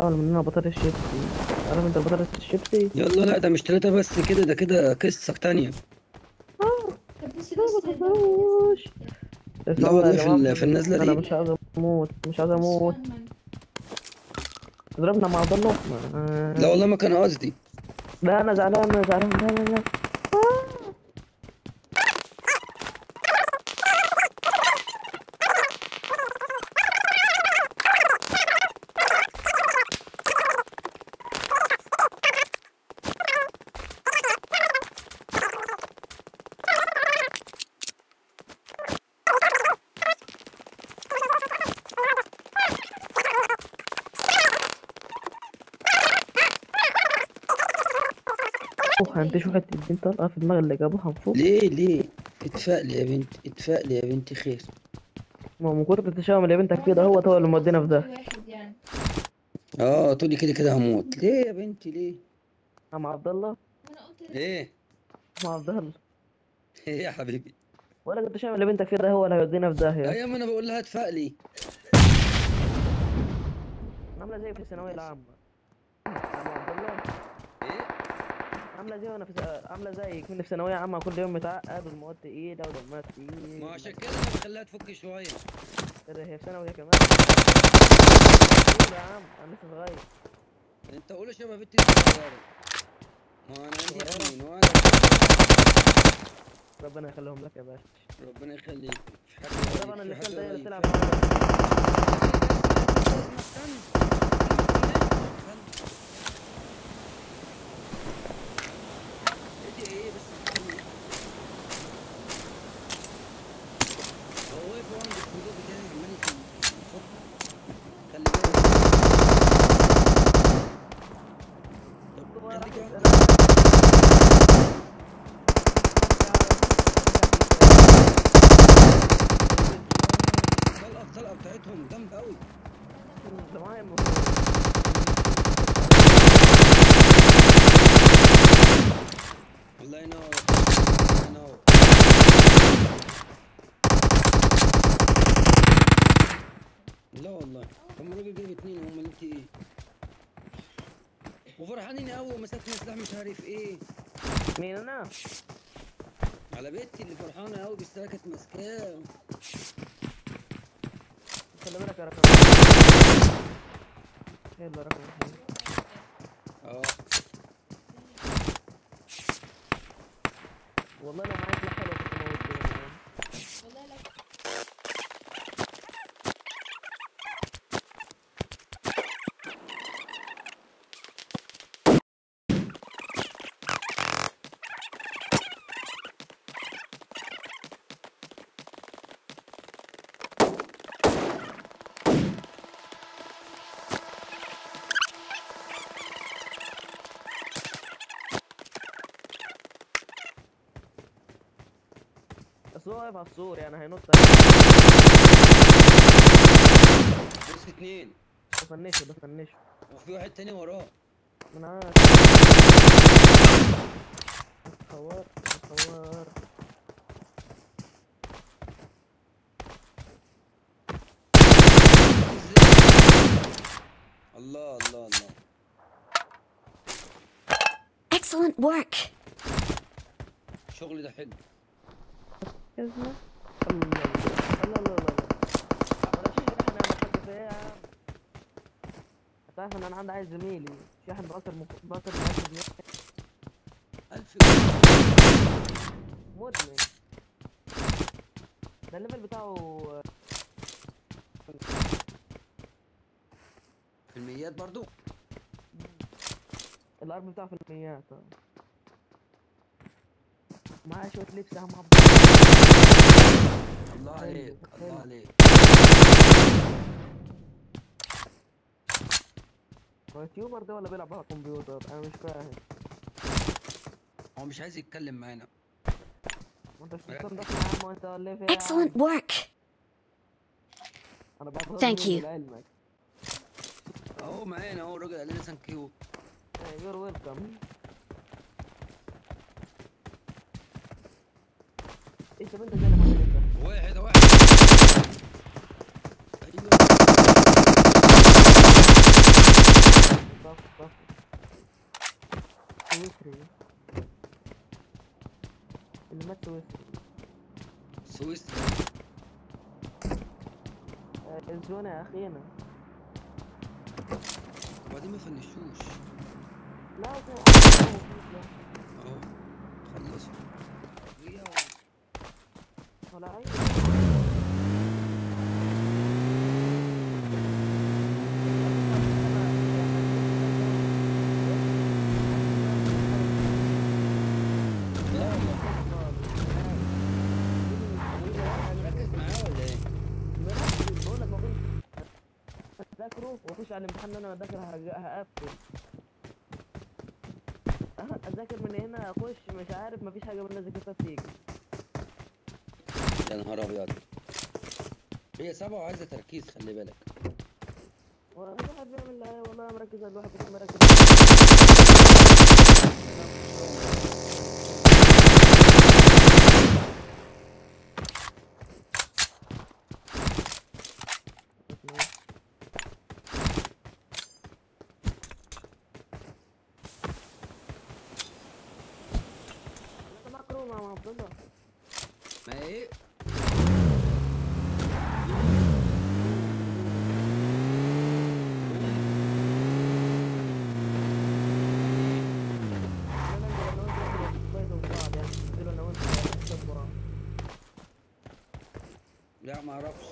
عمل مننا بطاطس شيبسي عارف انت البطاطس الشيبسي يلا لا ده مش ثلاثة بس كده ده كده قصة تانية طب بصي لا بس ما تخافوش لا والله في ال- في النزلة انا دي مش عايز اموت مش عايز اموت ضربنا مع عبد الله ما- لا والله ما كان قصدي لا انا زعلان انا زعلان لا لا لا اوه هنتشوا حته الدين طلقه في دماغ اللي جابوها فوق ليه ليه اتفائلي يا بنتي اتفائلي يا بنتي خير ما من كتر التشاؤم اللي بنتك فيه ده هو هو اللي مودينا في ده واحد يعني اه تقولي كده كده هموت ليه يا بنتي ليه مع عبد الله انا قلت لك ايه مع عبد الله ايه يا حبيبي ولا التشاؤم اللي بنتك فيه ده هو اللي هيودينا في داهيه ايام انا بقول لها اتفائلي عامله زي في الثانويه العامه مع عبد الله ايه عامله زي وانا في س- عامله زي كنا في ثانويه عامه كل يوم متعقد والمواد تقيله ودمها تقيل ما عشان كده انا بخليها تفك شوية كده هي في ثانوي كمان تقيل يا عم انا لسه صغير انت قولي شبه بنتي صغيرة ما انا عندي صغيرة؟ اتنين واحد ربنا يخليهم لك يا باشا ربنا يخليك في حاجة طب انا اللي في حاجة كان داير غريب. تلعب في معايا ايه ايه بس استني. هو واقف هو عند الصندوق بتاعي عمال يفك خلي بالك طب خليك واقف. الطلقة الطلقة بتاعتهم جامدة أوي انت معايا م- الله ينور الله ينور لا والله هم الراجل جايب اتنين هم انت ايه وفرحانين قوي ومسكنا سلاح مش عارف ايه مين انا؟ على بنتي اللي فرحانه قوي بالسلاح كانت ماسكاه خلي بالك يا رقم يلا رقم واحد. اه والله لو معايا سلاح حلو كنت موتته يعني. والله لك بس هو واقف على السور يعني هينط بص اتنين بفنشه بفنشه وفي واحد تاني وراه من عارف خوار خوار الله الله الله Excellent work. الشغل ده حلو اسمه الله الله الله الله ولا شيء احنا حد فيها يا عم تعرف ان انا عندي عايز زميلي شاحن باكر مك... باكر ب 1000 جنيه ألف مدمن ده الليفل بتاعه في الميات برضو الارم بتاعه في الميات اه. معاه شوية لبس يا عم عبد الله عليك حلو. الله عليك هو يوتيوبر ده ولا بيلعب على الكمبيوتر انا مش فاهم هو مش عايز يتكلم معانا ما انت مش مستنضف يا عم وانت ولا ايه في إيه يا Excellent عم؟ work. انا بعتذر Thank مني you. لعلمك اهو معانا اهو الراجل قال لنا ثانك يو يور ويلكم ايه طب انت زي ما انت واحد واحد ايوه صف صف سويسري اللي مات سويسري سويسرا آه، الزونة يا أخينا وبعدين ما فنشوش لا هو اهو خلصوا هي ولا أي لا والله مركز معاه ولا ايه؟ بقول لك ما كنت اذاكره واخش على الامتحان اللي انا داخل هج- هقفل أه، اذاكر من هنا اخش مش عارف مفيش حاجه من اللي ذاكرتها بتيجي يا نهار ابيض هي سبعة وعايزة تركيز خلي بالك الواحد بيعمل اللي عليه والله مركز الواحد بيكون مركز أنا مكروه مع عبد الله ما ايه؟ لا ما اعرفش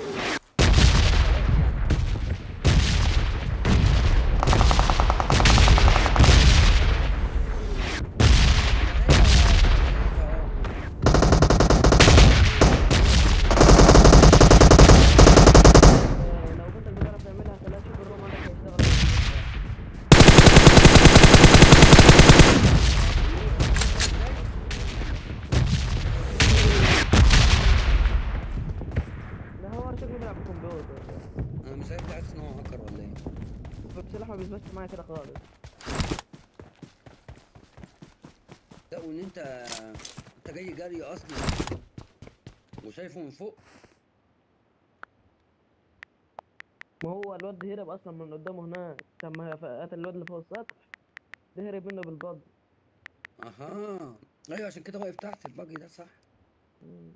لو كنت بتعرف تعملها خليها تشوف الروم عندك هيشتغل ده هو شكله بيلعب كمبيوتر انا مش عارف حاسس ان هو هاكر ولا ايه بصراحة ما بيثبتش معايا كده خالص لا وان انت انت جاي جري اصلا وشايفه من فوق ما هو الواد هرب اصلا من قدامه هناك لما قتل الواد اللي فوق السطح ده هرب منه بالبض اها ايوه عشان كده واقف تحت الباجي ده صح مم.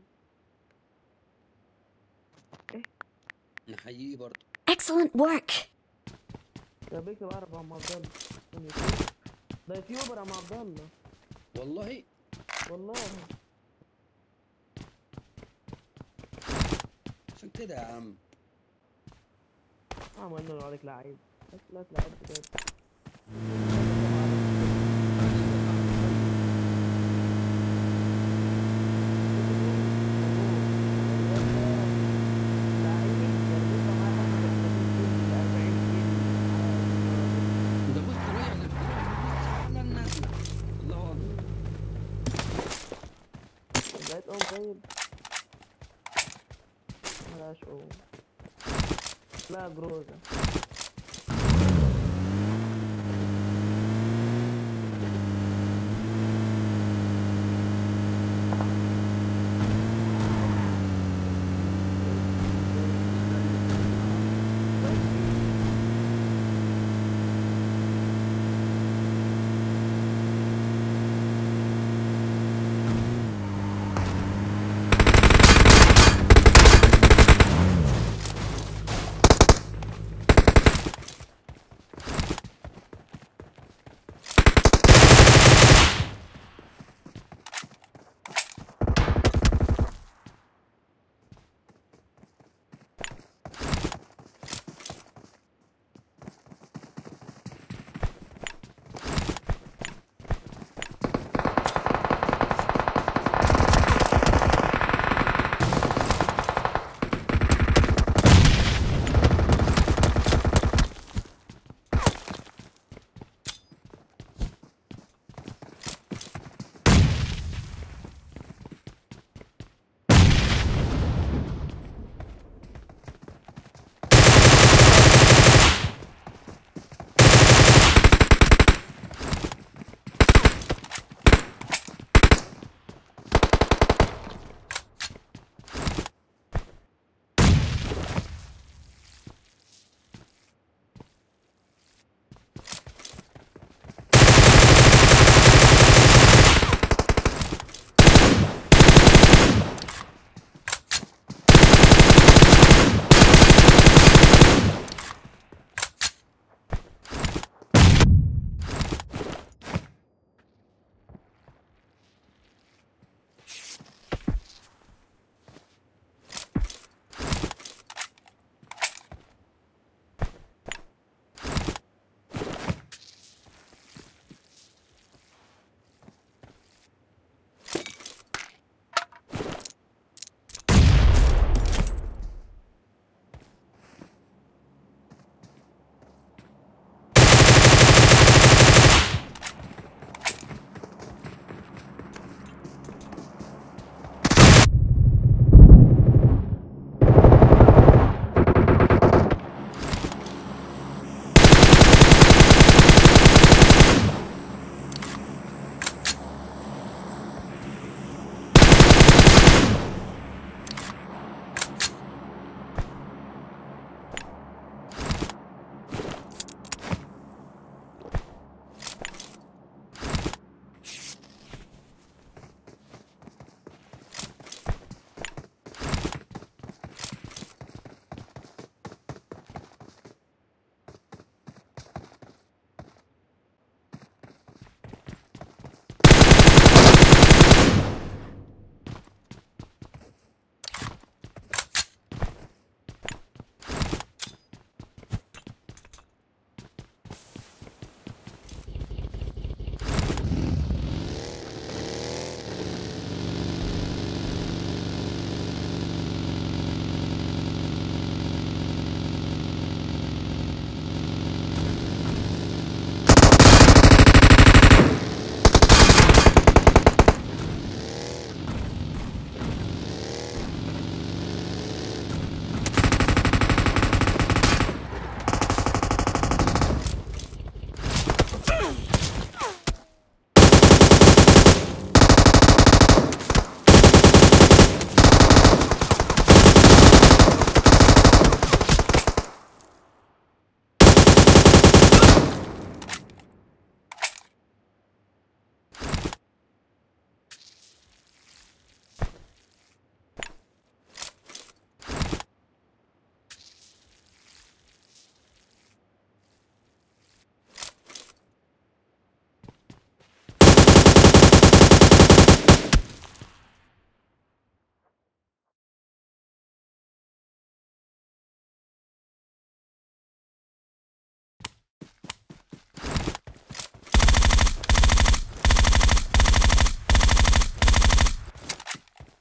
نحييه برضه Excellent work. ده بيكتب عربي عم عبد الله من يوتيوب. ده يوتيوبر عم عبد الله والله والله عشان كده يا عم عمل له عليك لعيب بس لا لعيب كده ده بص رجع على النازله الله اكبر بقيت ام طيب بلاش ام لا جروزة